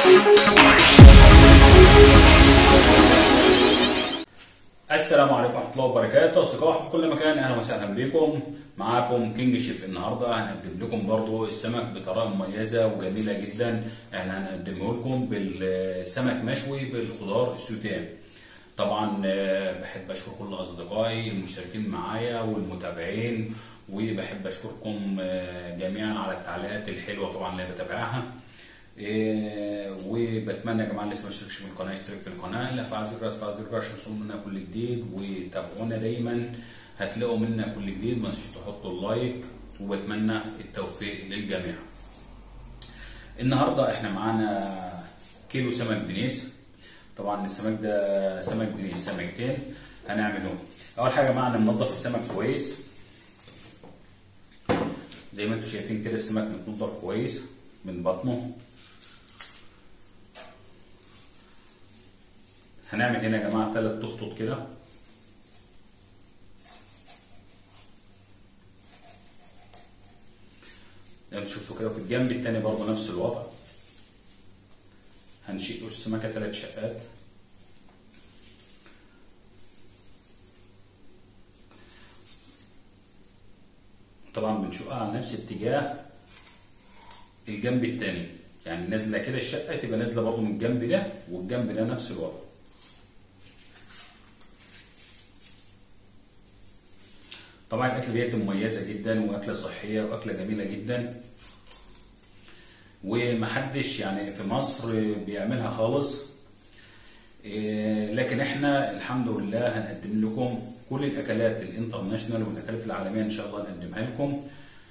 السلام عليكم ورحمه الله وبركاته اصدقائي في كل مكان اهلا وسهلا بكم معاكم كينج شيف النهارده هنقدم لكم برضو السمك بطريقه مميزه وجميله جدا احنا هنقدمه لكم بالسمك مشوي بالخضار السوتيه طبعا آه، بحب اشكر كل اصدقائي المشتركين معايا والمتابعين وبحب اشكركم آه، جميعا على التعليقات الحلوه طبعا اللي بتابعها إيه، وبتمنى يا جماعه اللي لسه ما اشتركش في القناه يشترك في القناه اللي فعل زر الجرس فعل زر الجرس عشان يوصلوا منا كل جديد وتابعونا دايما هتلاقوا منا كل جديد ما تنسوش تحطوا اللايك وبتمنى التوفيق للجميع. النهارده احنا معانا كيلو سمك دنيس طبعا السمك ده سمك دنيس سمكتين هنعملهم اول حاجه يا جماعه ننضف السمك كويس زي ما انتم شايفين كده السمك متنضف كويس من بطنه هنعمل هنا يا جماعه ثلاث تخطط كده زي ما انتوا شفتوا كده وفي الجنب التاني برضه نفس الوضع هنشق السمكه ثلاث شقات طبعا بنشقها على نفس اتجاه الجنب التاني يعني نازله كده الشقه تبقى نازله برضه من الجنب ده والجنب ده نفس الوضع طبعا الاكله ديت مميزه جدا واكله صحيه واكله جميله جدا ومحدش يعني في مصر بيعملها خالص إيه، لكن احنا الحمد لله هنقدم لكم كل الاكلات الانترناشونال والاكلات العالميه ان شاء الله هنقدمها لكم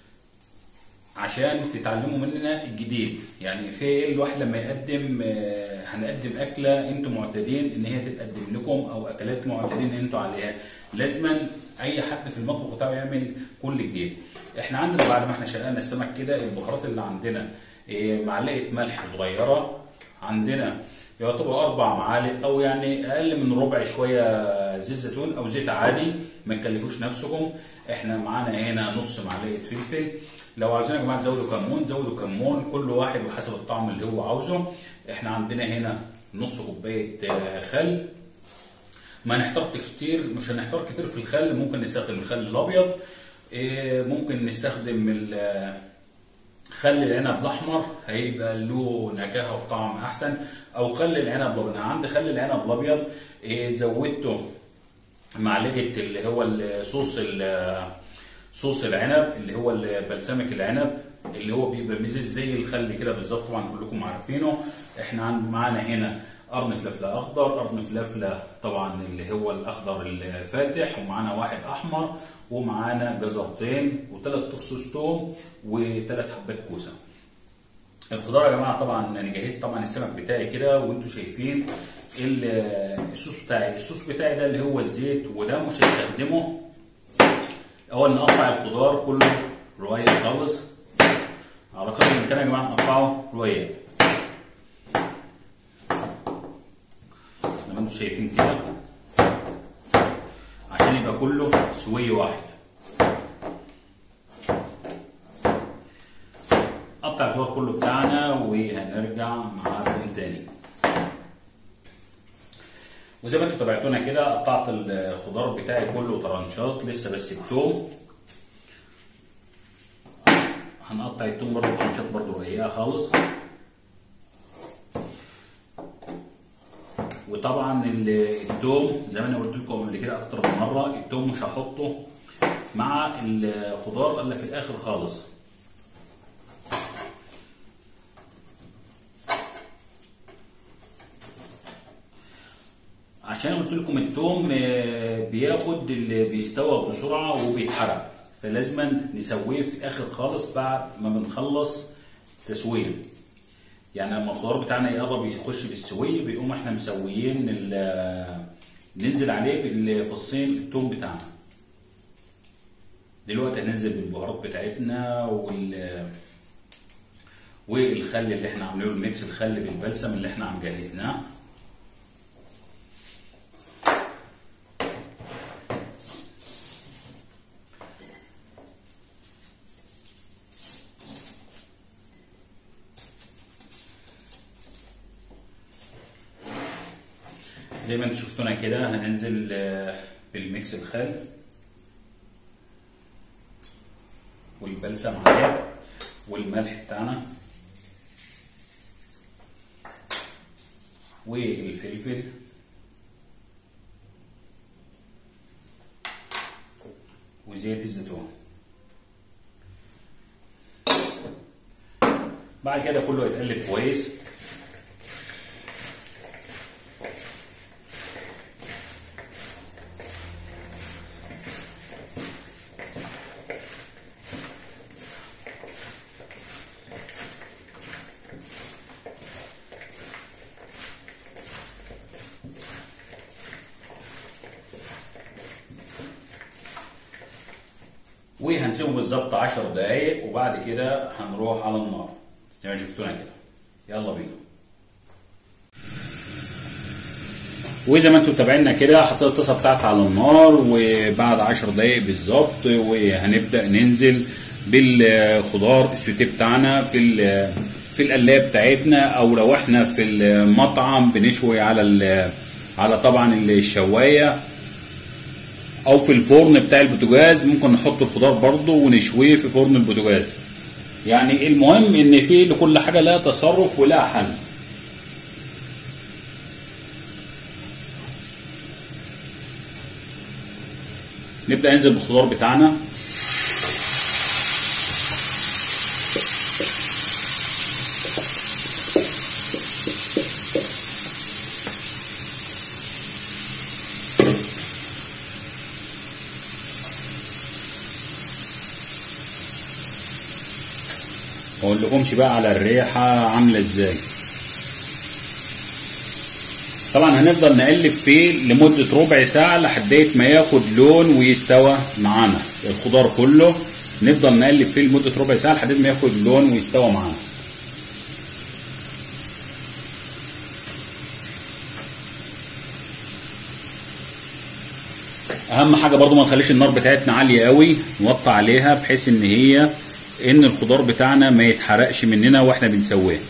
عشان تتعلموا مننا الجديد يعني في ايه الواحد لما يقدم آه، هنقدم اكله انتم معتادين ان هي تتقدم لكم او اكلات معتادين ان انتم عليها لازما اي حد في المطبخ بتاعه يعمل كل جديد احنا عندنا بعد ما احنا شغلنا السمك كده البهارات اللي عندنا آه، معلقه ملح صغيره عندنا يعتبر اربع معالق او يعني اقل من ربع شويه زيت زيتون او زيت عادي ما تكلفوش نفسكم احنا معانا هنا نص معلقه فلفل لو عايزين يا جماعه تزودوا كمون زودوا كمون كل واحد وحسب الطعم اللي هو عاوزه احنا عندنا هنا نص كوبايه آه، خل ما نحتار كتير مش هنحتار كتير في الخل ممكن نستخدم الخل الابيض إيه، ممكن نستخدم ال- خل العنب الاحمر هيبقى له نكهه وطعم احسن او خل العنب الابيض انا عندي خل العنب الابيض إيه، زودته معلقه اللي هو الصوص ال- صوص العنب اللي هو بلسمك العنب اللي هو بيبقى مزز زي الخل كده بالظبط طبعا كلكم عارفينه احنا عند معانا هنا قرن فلفله اخضر قرن فلفله طبعا اللي هو الاخضر الفاتح ومعانا واحد احمر ومعانا جزرتين وثلاث فصوص توم وثلاث حبات كوسه الخضار يا جماعه طبعا انا جهزت طبعا السمك بتاعي كده وانتم شايفين ال- الصوص بتاعي الصوص بتاعي ده اللي هو الزيت وده مش هستخدمه اول نقطع الخضار كله رقيق خالص على قدر الامكان يا جماعه نقطعه رقيق زي ما انتم شايفين كده عشان يبقى كله سوي واحد قطع الخضار كله بتاعنا وهنرجع معاكم تاني وزي ما انتوا تابعتونا كده قطعت الخضار بتاعي كله طرنشات لسه بس التوم هنقطع التوم برضه طرنشات برضه رقيقه خالص وطبعا ال- التوم زي ما انا قلت لكم قبل كده اكتر من مره التوم مش هحطه مع الخضار الا في الاخر خالص عشان قلت لكم التوم آه، بياخد اللي بيستوى بسرعه وبيتحرق فلازما نسويه في الاخر خالص بعد ما بنخلص تسويه يعني لما الخضار بتاعنا يقرب يخش في السويه بيقوم احنا مسويين ال- ننزل عليه بالفصين التوم بتاعنا دلوقتي هننزل بالبهارات بتاعتنا وال والخل اللي احنا عاملينه الميكس الخل بالبلسم اللي احنا عم جهزناه زي ما انتم شفتونا كده هننزل آه، بالميكس الخل والبلسم عليه والملح بتاعنا والفلفل وزيت الزيتون بعد كده كله يتقلب كويس وهنسيبه بالظبط 10 دقايق وبعد كده هنروح على النار زي ما شفتونا كده يلا بينا وزي ما انتم متابعينا كده حطيت الطاسه بتاعتي على النار وبعد 10 دقايق بالظبط وهنبدا ننزل بالخضار السوتيه بتاعنا في ال- في القلايه بتاعتنا او لو احنا في المطعم بنشوي على ال- على طبعا الشوايه او في الفرن بتاع البوتاجاز ممكن نحط الخضار برضه ونشويه في فرن البوتاجاز يعني المهم ان في لكل حاجه لها تصرف ولها حل نبدا ننزل بالخضار بتاعنا ما اقولكمش بقى على الريحه عامله ازاي طبعا هنفضل نقلب فيه لمده ربع ساعه لحد ما ياخد لون ويستوى معانا الخضار كله نفضل نقلب فيه لمده ربع ساعه لحد ما ياخد لون ويستوى معانا اهم حاجه برضو ما نخليش النار بتاعتنا عاليه قوي نوطي عليها بحيث ان هي ان الخضار بتاعنا ما يتحرقش مننا واحنا بنسويه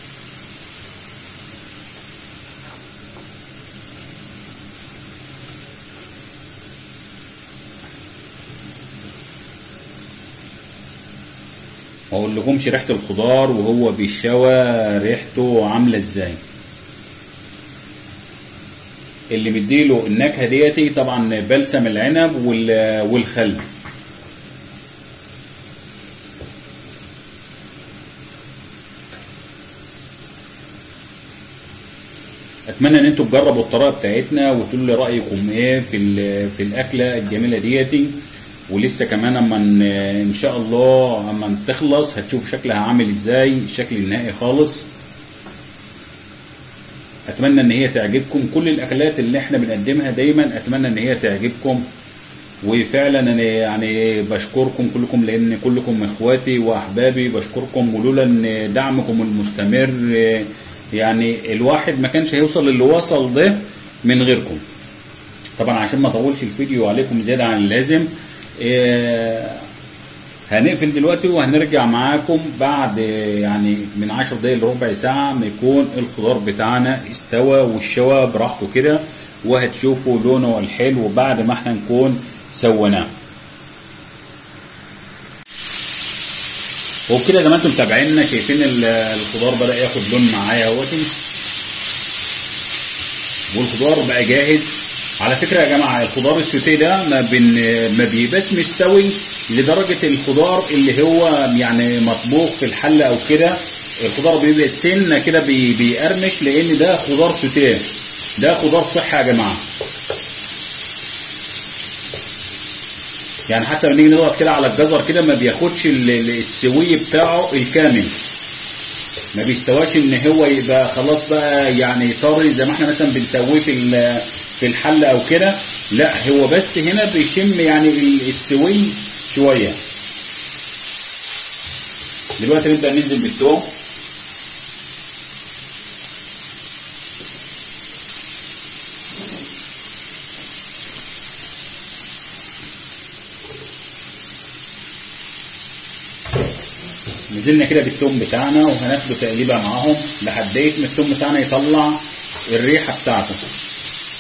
ما اقول لكمش ريحه الخضار وهو بيشوى ريحته عامله ازاي اللي مديله النكهه ديتي طبعا بلسم العنب وال- والخل اتمنى ان انتوا تجربوا الطريقه بتاعتنا وتقولوا لي رايكم ايه في ال- في الاكله الجميله ديتي ولسه كمان اما ن- ان شاء الله اما تخلص هتشوفوا شكلها عامل ازاي الشكل النهائي خالص اتمنى ان هي تعجبكم كل الاكلات اللي احنا بنقدمها دايما اتمنى ان هي تعجبكم وفعلا انا يعني بشكركم كلكم لان كلكم اخواتي واحبابي بشكركم ولولا ان دعمكم المستمر آه، يعني الواحد ما كانش هيوصل اللي وصل ده من غيركم طبعا عشان ما اطولش الفيديو عليكم زياده عن اللازم آه، هنقفل دلوقتي وهنرجع معاكم بعد آه، يعني من 10 دقايق لربع ساعه ما يكون الخضار بتاعنا استوى والشوى براحته كده وهتشوفوا لونه الحلو بعد ما احنا نكون سويناه وبكده زي ما انتم متابعيننا شايفين ال- الخضار بدا ياخد لون معايا اهوتي والخضار بقى جاهز على فكره يا جماعه الخضار السوتيه ده ما بن ما بيبقاش مستوي لدرجه الخضار اللي هو يعني مطبوخ في الحله او كده الخضار بيبقى سنه كده بي بيقرمش لان ده خضار سوتيه ده خضار صحي يا جماعه يعني حتى لما نيجي نضغط كده على الجزر كده ما بياخدش ال- ال- السوي بتاعه الكامل ما بيستواش ان هو يبقى خلاص بقى يعني طري زي ما احنا مثلا بنسويه في ال- في الحله او كده لا هو بس هنا بيشم يعني ال- السوي شويه دلوقتي نبدا ننزل بالثوم نزلنا كده بالثوم بتاعنا وهناخده تقليبه معاهم لحد ما الثوم بتاعنا يطلع الريحه بتاعته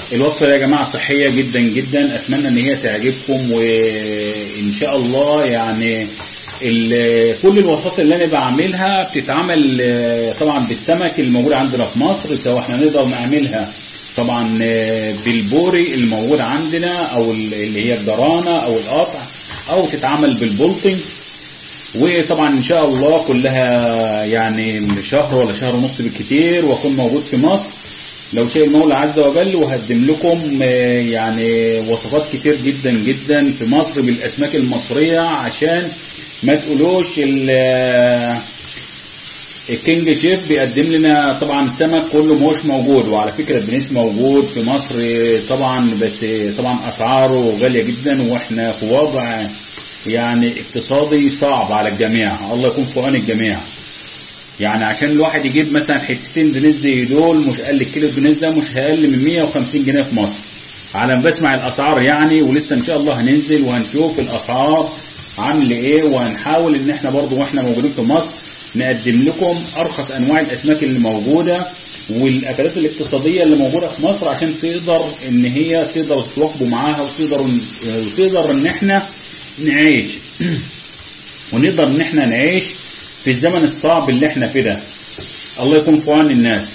الوصفة يا جماعة صحية جدا جدا أتمنى إن هي تعجبكم وإن شاء الله يعني ال- كل الوصفات اللي أنا بعملها بتتعمل آه، طبعا بالسمك الموجود عندنا في مصر سواء احنا نقدر نعملها طبعا آه، بالبوري الموجود عندنا أو ال- اللي هي الجرانة أو القطع أو تتعمل بالبلطي وطبعا ان شاء الله كلها يعني شهر ولا شهر ونص بالكتير واكون موجود في مصر لو شاء المولى عز وجل وهقدم لكم آه، يعني وصفات كتير جدا جدا في مصر بالاسماك المصريه عشان ما تقولوش ال- آه، الكينج شيف بيقدم لنا طبعا سمك كله مش موجود وعلى فكره الدنيس موجود في مصر طبعا بس طبعا اسعاره غاليه جدا واحنا في وضع يعني اقتصادي صعب على الجميع الله يكون في عون الجميع يعني عشان الواحد يجيب مثلا حتتين دنيس زي دول مش اقل كيلو دنيس ده مش اقل من 150 جنيه في مصر على ما بسمع الاسعار يعني ولسه ان شاء الله هننزل وهنشوف الاسعار عامله ايه وهنحاول ان احنا برضو واحنا موجودين في مصر نقدم لكم ارخص انواع الاسماك اللي موجوده والاكلات الاقتصاديه اللي موجوده في مصر عشان تقدر ان هي تقدر تواكبوا معاها وتقدر وتقدر ان احنا نعيش ونقدر ان احنا نعيش في الزمن الصعب اللي احنا فيه ده الله يكون في عون الناس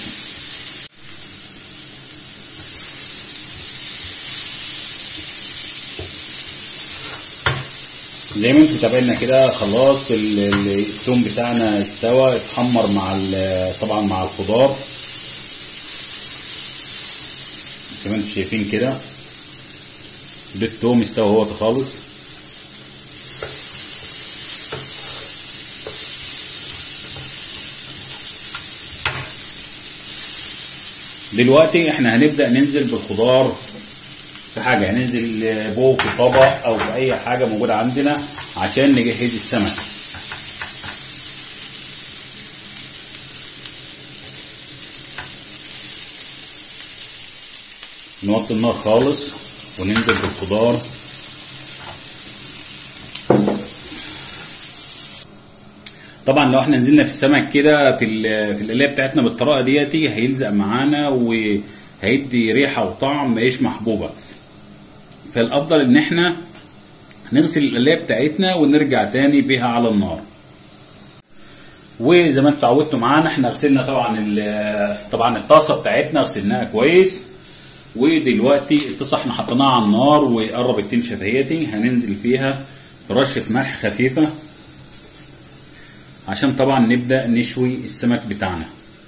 زي ما انتم متابعينا كده خلاص ال- ال- التوم بتاعنا استوى اتحمر مع ال- طبعا مع الخضار زي ما انتم شايفين كده ده التوم استوى هو خالص دلوقتي احنا هنبدأ ننزل بالخضار في حاجة هننزل بو في طبق او في اي حاجة موجودة عندنا عشان نجهز السمك نوطي النار خالص وننزل بالخضار طبعا لو احنا نزلنا في السمك كده في ال- في القلايه بتاعتنا بالطريقه ديتي هيلزق معانا وهيدي ريحه وطعم مش محبوبه فالافضل ان احنا نغسل القلايه بتاعتنا ونرجع تاني بيها على النار وزي ما انتوا اتعودتوا معانا احنا غسلنا طبعا ال- طبعا الطاسه بتاعتنا غسلناها كويس ودلوقتي الطاسه احنا حطيناها على النار وقربت تنشف اهيتي هننزل فيها رشه ملح خفيفه عشان طبعا نبدا نشوي السمك بتاعنا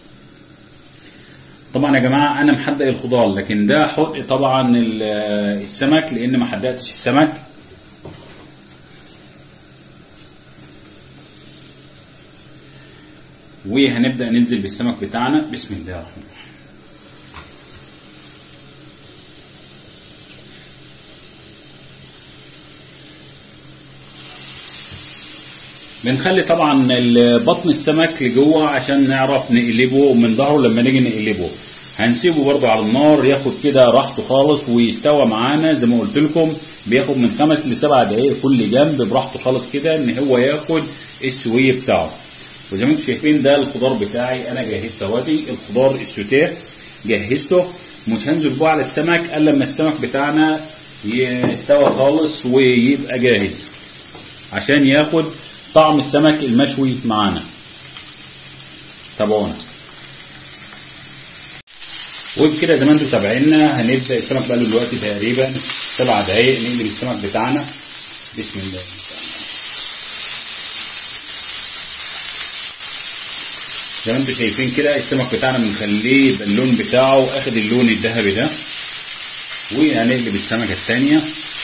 طبعا يا جماعه انا محدق الخضار لكن ده حرق طبعا ال- السمك لان ما حدقتش السمك وهنبدا ننزل بالسمك بتاعنا بسم الله الرحمن الرحيم بنخلي طبعا ال- بطن السمك لجوه عشان نعرف نقلبه من ظهره لما نيجي نقلبه هنسيبه برضه على النار ياخد كده راحته خالص ويستوى معانا زي ما قلت لكم بياخد من خمس لسبع دقايق كل جنب براحته خالص كده ان هو ياخد السويه بتاعه وزي ما انتم شايفين ده الخضار بتاعي انا جهزته اهوتي الخضار السوتيه جهزته مش هنزل بقى على السمك الا لما السمك بتاعنا يستوى خالص ويبقى جاهز عشان ياخد طعم السمك المشوي معانا تابعونا وبكده زي ما انتم متابعينا هنبدا السمك بقى له دلوقتي تقريبا سبع دقايق نقلب السمك بتاعنا بسم الله زي ما انتم شايفين كده السمك بتاعنا بنخليه يبقى اللون بتاعه اخد اللون الذهبي ده وهنقلب السمكه الثانيه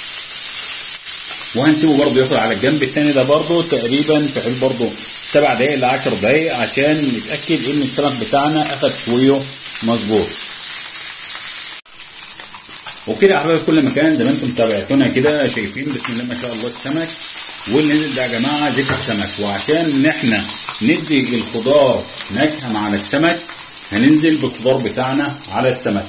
وهنسيبه برضه ياخد على الجنب التاني ده برضه تقريبا في حدود برضه سبع دقايق ل 10 دقايق عشان نتاكد ان السمك بتاعنا اخد شويه مظبوط وكده يا احبابي في كل مكان زي ما انتم تابعتونا كده شايفين بسم الله ما شاء الله السمك واللي نزل ده يا جماعه زيت السمك وعشان ان احنا ندي الخضار نكهه مع السمك هننزل بالخضار بتاعنا على السمك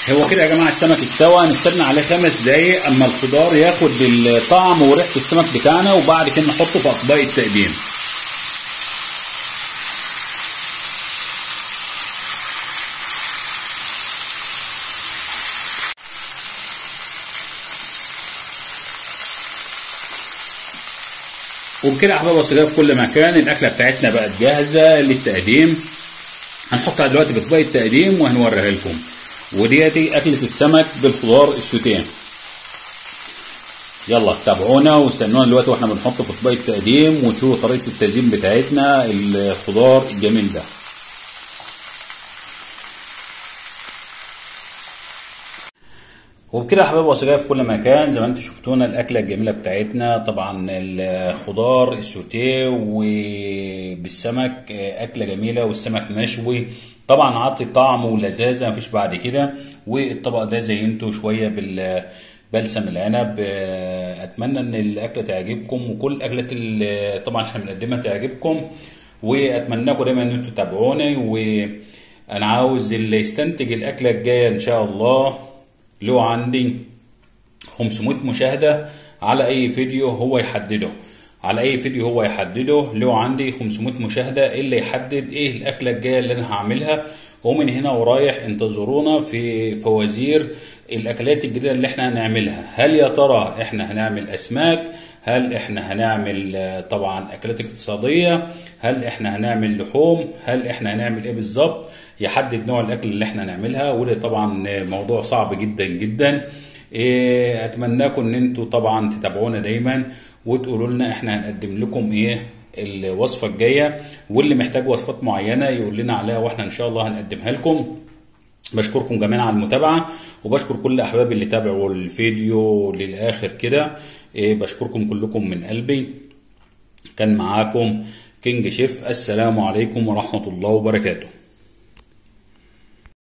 هو كده يا جماعه السمك استوى نستنى عليه خمس دقايق اما الخضار ياخد الطعم وريحه السمك بتاعنا وبعد كده نحطه في اطباق التقديم وبكده يا احباب الصغير في كل مكان الاكله بتاعتنا بقت جاهزه للتقديم هنحطها دلوقتي في اطباق التقديم وهنوريها لكم وديتي اكله السمك بالخضار السوتيه يلا تابعونا واستنونا دلوقتي واحنا بنحط في اطباق التقديم وتشوفوا طريقه التزيين بتاعتنا الخضار الجميل ده وبكده يا حبايبي وصجايا في كل مكان زي ما انتم شفتونا الاكله الجميله بتاعتنا طبعا الخضار السوتيه وبالسمك اكله جميله والسمك مشوي طبعا عطي طعم ولذاذه مفيش بعد كده والطبق ده زينته شويه بال بلسم العنب اتمنى ان الاكله تعجبكم وكل الاكلات اللي طبعا احنا بنقدمها تعجبكم واتمنى لكم دايما ان انتم تتابعوني وانا عاوز اللي يستنتج الاكله الجايه ان شاء الله له عندي 500 مشاهدة على أي فيديو هو يحدده على أي فيديو هو يحدده له عندي 500 مشاهدة اللي يحدد إيه الأكلة الجاية اللي أنا هعملها ومن هنا ورايح انتظرونا في فوازير الأكلات الجديدة اللي إحنا هنعملها هل يا ترى إحنا هنعمل أسماك هل إحنا هنعمل طبعا أكلات اقتصادية هل إحنا هنعمل لحوم هل إحنا هنعمل إيه بالظبط يحدد نوع الاكل اللي احنا نعملها وده طبعا موضوع صعب جدا جدا إيه اتمناكم ان انتوا طبعا تتابعونا دايما وتقولوا لنا احنا هنقدم لكم ايه الوصفه الجايه واللي محتاج وصفات معينه يقول لنا عليها واحنا ان شاء الله هنقدمها لكم بشكركم جميعا على المتابعه وبشكر كل احبابي اللي تابعوا الفيديو للاخر كده إيه بشكركم كلكم من قلبي كان معاكم كينج شيف السلام عليكم ورحمه الله وبركاته